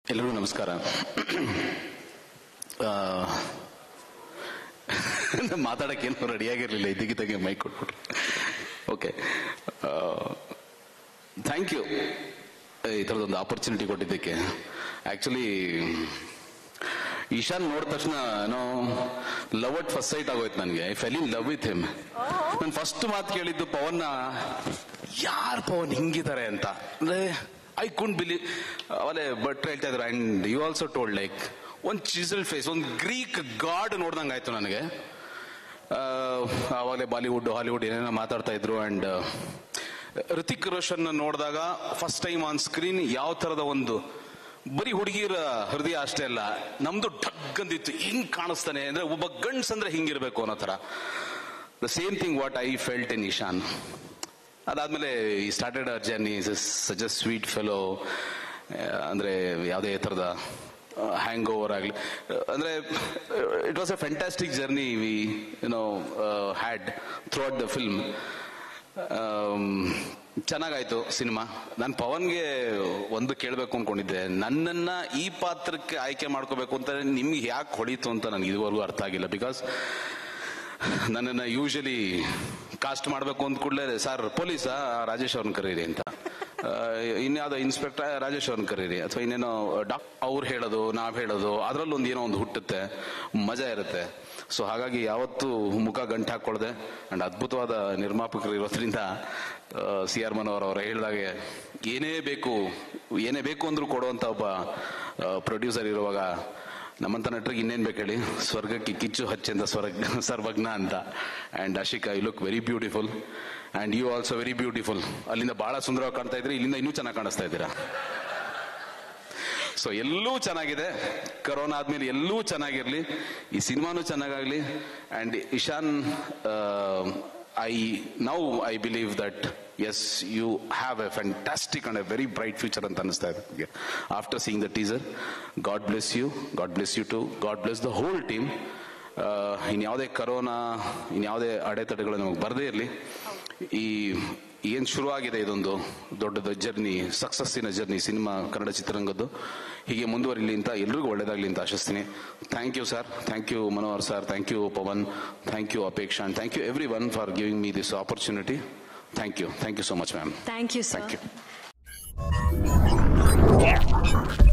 ಎಲ್ಲರಿಗೂ ನಮಸ್ಕಾರ ಆ, ಮಾತಾಡಕ್ಕೆ ಏನೋ ರೆಡಿಯಾಗಿರ್ಲಿಲ್ಲ ಇದ್ದಕ್ಕಿದ್ದಾಗೆ ಮೈಕ್ ಕೊಟ್ಬಿಟ್ರು ಓಕೆ ಥ್ಯಾಂಕ್ ಯು ಈ ಥರದೊಂದು ಆಪರ್ಚುನಿಟಿ ಕೊಟ್ಟಿದ್ದಕ್ಕೆ ಆಕ್ಚುಲಿ ಈಶಾನ್ ನೋಡಿದ ತಕ್ಷಣ ಏನೋ ಲವ್ ಅಟ್ ಫಸ್ಟ್ ಸೈಟ್ ಆಗೋಯ್ತು ನನಗೆ I fell in love with him ನಾನು ಫಸ್ಟ್ ಮಾತು ಕೇಳಿದ್ದು ಪವನ್ನ ಯಾರು ಪವನ್ ಹಿಂಗಿದ್ದಾರೆ ಅಂತ ಅಂದ್ರೆ ಐ ಕುಂಟ್ ಬಿಲೀವ್ ಅವಲೇ ಭಟ್ರು ಹೇಳ್ತಾ ಇದ್ರು and you also told like ಒಂದು ಚಿಸಲ್ ಫೇಸ್ ಒಂದು ಗ್ರೀಕ್ ಗಾಡ್ ನೋಡ್ದಂಗೆ ಆಯ್ತು ನನಗೆ ಆವಾಗಲೇ ಬಾಲಿವುಡ್ ಹಾಲಿವುಡ್ ಏನೇನೋ ಮಾತಾಡ್ತಾ ಇದ್ರು ಅಂಡ್ ಋತಿಕ್ ರೋಷನ್ ನೋಡಿದಾಗ ಫಸ್ಟ್ ಟೈಮ್ ಆನ್ ಸ್ಕ್ರೀನ್ ಯಾವ ತರದ ಒಂದು ಬರೀ ಹುಡುಗಿರ ಹೃದಯ ಅಷ್ಟೇ ಅಲ್ಲ ನಮ್ದು ಢಗ್ ಅಂದಿತ್ತು ಹಿಂಗ್ ಕಾಣಿಸ್ತಾನೆ ಅಂದ್ರೆ ಒಬ್ಬ ಗಂಡ್ಸ್ ಅಂದ್ರೆ ಹಿಂಗಿರ್ಬೇಕು ಅನ್ನೋ ತರ the same thing what I felt in Ishan ಅದಾದ್ಮೇಲೆ ಈ started our journey such a sweet fellow ಅಂದ್ರೆ ಯಾವುದೇ ಥರದ ಹ್ಯಾಂಗ್ ಓವರ್ ಆಗಲಿ ಅಂದ್ರೆ it was a fantastic journey we you know had throughout the film ಚೆನ್ನಾಗಾಯ್ತು ಸಿನಿಮಾ ನಾನು ಪವನ್ಗೆ ಒಂದು ಕೇಳಬೇಕು ಅನ್ಕೊಂಡಿದ್ದೆ ನನ್ನನ್ನ ಈ ಪಾತ್ರಕ್ಕೆ ಆಯ್ಕೆ ಮಾಡ್ಕೋಬೇಕು ಅಂತ ನಿಮ್ಗೆ ಯಾಕೆ ಹೊಳೀತು ಅಂತ ನನಗೆ ಇದುವರೆಗೂ ಅರ್ಥ ಆಗಿಲ್ಲ ಬಿಕಾಸ್ ನನ್ನನ್ನು ಯೂಶಲಿ ಕಾಸ್ಟ್ ಮಾಡಬೇಕು ಅಂದ ಕೂಡಲೇ ಸರ್ ಪೊಲೀಸಾ ರಾಜೇಶ್ ಅವ್ರನ್ನ ಕರೀರಿ ಅಂತ ಆ, ಇನ್ಯಾವುದೋ ಇನ್ಸ್ಪೆಕ್ಟರ್ ರಾಜೇಶ್ ಅವ್ರನ್ನ ಕರೀರಿ ಅಥವಾ ಇನ್ನೇನೋ ಡಾಕ್ ಅವ್ರು ಹೇಳೋದು ನಾವ್ ಹೇಳೋದು ಅದ್ರಲ್ಲಿ ಒಂದು ಏನೋ ಒಂದು ಹುಟ್ಟುತ್ತೆ ಮಜಾ ಇರುತ್ತೆ ಸೊ ಹಾಗಾಗಿ ಯಾವತ್ತೂ ಮುಖ ಗಂಟು ಹಾಕೊಳ್ದೆ ಅಂಡ್ ಅದ್ಭುತವಾದ ನಿರ್ಮಾಪಕರು ಇರೋದ್ರಿಂದ ಸಿ ಆರ್ ಮನೋಹರ್ ಅವರ ಹೇಳಿದಾಗೆ ಏನೇ ಬೇಕು ಏನೇ ಬೇಕು ಅಂದ್ರೂ ಕೊಡುವಂತ ಒಬ್ಬ ಪ್ರೊಡ್ಯೂಸರ್ ಇರುವಾಗ ನಮ್ಮಂತ ನಟರಿಗೆ ಇನ್ನೇನ್ ಬೇಕು ಹೇಳಿ ಸ್ವರ್ಗಕ್ಕೆ ಕಿಚ್ಚು ಹಚ್ಚೆಂದ ಸ್ವರ್ಗ ಸರ್ವಜ್ಞ ಅಂತ and Ashika you look very beautiful and you also very beautiful ಅಲ್ಲಿಂದ ಬಹಳ ಸುಂದರವಾಗಿ ಕಾಣ್ತಾ ಇದ್ರಿ ಇಲ್ಲಿಂದ ಇನ್ನೂ ಚೆನ್ನಾಗಿ ಕಾಣಿಸ್ತಾ ಇದ್ದೀರಾ ಸೊ ಎಲ್ಲೂ ಚೆನ್ನಾಗಿದೆ ಕರೋನಾ ಆದ್ಮೇಲೆ ಎಲ್ಲೂ ಚೆನ್ನಾಗಿರ್ಲಿ ಈ ಸಿನಿಮಾನು ಚೆನ್ನಾಗಾಗ್ಲಿ and Ishan I now I believe that as you have a fantastic and a very bright future ಅಂತ ಅನಿಸ್ತಾ ಇದೆ after seeing the teaser God bless you God bless you too God bless the whole team ಇನ್ಯಾವುದೇ corona ಇನ್ಯಾವುದೇ ಅಡೆತಡೆಗಳು ನಮಗೆ ಬರದೇ ಇರಲಿ ಈ ಏನ್ ಶುರುವಾಗಿದೆ ಇದೊಂದು ದೊಡ್ಡದ ಜರ್ನಿ ಸಕ್ಸಸ್ಸಿನ ಜರ್ನಿ ಸಿನಿಮಾ ಕನ್ನಡ ಚಿತ್ರರಂಗದ್ದು ಹೀಗೆ ಮುಂದುವರಿಲಿ ಅಂತ ಎಲ್ರಿಗೂ ಒಳ್ಳೇದಾಗ್ಲಿ ಅಂತ ಆಶಿಸ್ತೀನಿ thank you sir thank you Manohar sir thank you Pavan thank you Apeksha and thank you everyone for giving me this opportunity thank you thank you so much ma'am thank you sir thank you